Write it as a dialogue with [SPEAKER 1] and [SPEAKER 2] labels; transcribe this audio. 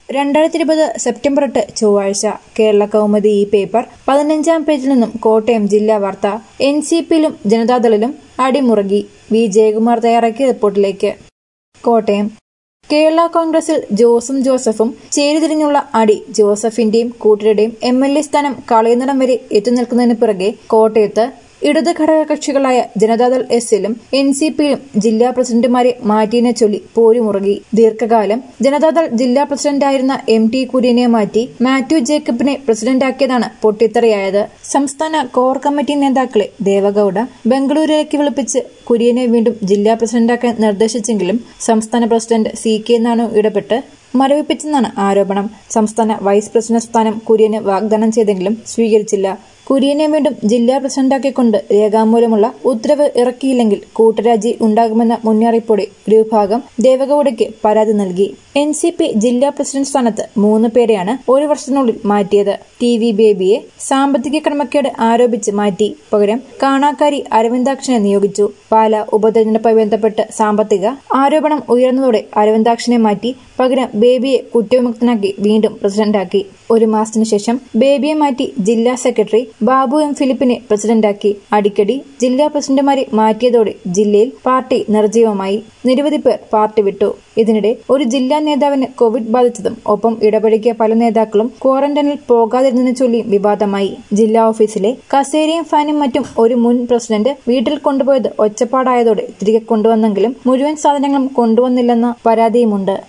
[SPEAKER 1] രണ്ടായിരത്തി ഇരുപത് സെപ്റ്റംബർ എട്ട് ചൊവ്വാഴ്ച കേരള കൗമുദി ഈ പേപ്പർ പതിനഞ്ചാം പേജിൽ നിന്നും കോട്ടയം ജില്ലാ വാർത്ത എൻ സി പിയിലും ജനതാദളിലും അടിമുറുകി വി ജയകുമാർ തയ്യാറാക്കിയ റിപ്പോർട്ടിലേക്ക് കോട്ടയം കേരള കോൺഗ്രസിൽ ജോസും ജോസഫും ചേരിതിരിഞ്ഞുള്ള അടി ജോസഫിന്റെയും കൂട്ടരുടെയും എം എൽ എ സ്ഥാനം കളയുന്നിടം വരെ എത്തിനിൽക്കുന്നതിന് പിറകെ കോട്ടയത്ത് ഇടത് ഘടക കക്ഷികളായ ജനതാദൾ എസിലും എൻ സി പിയിലും ജില്ലാ പ്രസിഡന്റുമാരെ മാറ്റിയതിനെ ചൊല്ലി പോരുമുറുകി ദീർഘകാലം ജനതാദൾ ജില്ലാ പ്രസിഡന്റായിരുന്ന എം ടി കുര്യനെ മാറ്റി മാത്യു ജേക്കബിനെ പ്രസിഡന്റാക്കിയതാണ് പൊട്ടിത്തെറിയായത് സംസ്ഥാന കോർ കമ്മിറ്റി നേതാക്കളെ ദേവഗൌഡ ബംഗളൂരുവിലേക്ക് വിളിപ്പിച്ച് കുര്യനെ വീണ്ടും ജില്ലാ പ്രസിഡന്റാക്കാൻ നിർദ്ദേശിച്ചെങ്കിലും സംസ്ഥാന പ്രസിഡന്റ് സി കെ നാണു ഇടപെട്ട് മരവിപ്പിച്ചെന്നാണ് ആരോപണം സംസ്ഥാന വൈസ് പ്രസിഡന്റ് സ്ഥാനം കുര്യന് വാഗ്ദാനം ചെയ്തെങ്കിലും സ്വീകരിച്ചില്ല കുര്യനെ വീണ്ടും ജില്ലാ പ്രസിഡന്റാക്കിക്കൊണ്ട് രേഖാമൂലമുള്ള ഉത്തരവ് ഇറക്കിയില്ലെങ്കിൽ കൂട്ടരാജി ഉണ്ടാകുമെന്ന മുന്നറിയിപ്പോടെ ഒരു വിഭാഗം ദേവഗൌഡയ്ക്ക് പരാതി നൽകി എൻ സി പി ജില്ലാ പ്രസിഡന്റ് സ്ഥാനത്ത് മൂന്ന് പേരെയാണ് ഒരു വർഷത്തിനുള്ളിൽ മാറ്റിയത് ടി വി ബേബിയെ സാമ്പത്തിക ക്രമക്കേട് ആരോപിച്ച് മാറ്റി പകരം കാണാക്കാരി അരവിന്ദാക്ഷനെ നിയോഗിച്ചു പാല ഉപതെരഞ്ഞെടുപ്പുമായി ബന്ധപ്പെട്ട് സാമ്പത്തിക ആരോപണം ഉയർന്നതോടെ അരവിന്ദാക്ഷനെ മാറ്റി പകരം ബേബിയെ കുറ്റവിമുക്തനാക്കി വീണ്ടും പ്രസിഡന്റാക്കി ഒരു മാസത്തിനു ശേഷം ബേബിയെ മാറ്റി ജില്ലാ സെക്രട്ടറി ബാബു എം ഫിലിപ്പിനെ പ്രസിഡന്റാക്കി അടിക്കടി ജില്ലാ പ്രസിഡന്റുമാരെ മാറ്റിയതോടെ ജില്ലയിൽ പാർട്ടി നിർജ്ജീവമായി നിരവധി പേർ പാർട്ടി വിട്ടു ഇതിനിടെ ഒരു ജില്ലാ നേതാവിന് കോവിഡ് ബാധിച്ചതും ഒപ്പം ഇടപെടുക്കിയ പല നേതാക്കളും ക്വാറന്റൈനിൽ പോകാതിരുന്നതിനെ ചൊല്ലിയും വിവാദമായി ജില്ലാ ഓഫീസിലെ കസേരയും ഫാനും മറ്റും ഒരു മുൻ പ്രസിഡന്റ് വീട്ടിൽ കൊണ്ടുപോയത് ഒച്ചപ്പാടായതോടെ തിരികെ കൊണ്ടുവന്നെങ്കിലും മുഴുവൻ സാധനങ്ങളും കൊണ്ടുവന്നില്ലെന്ന പരാതിയുമുണ്ട്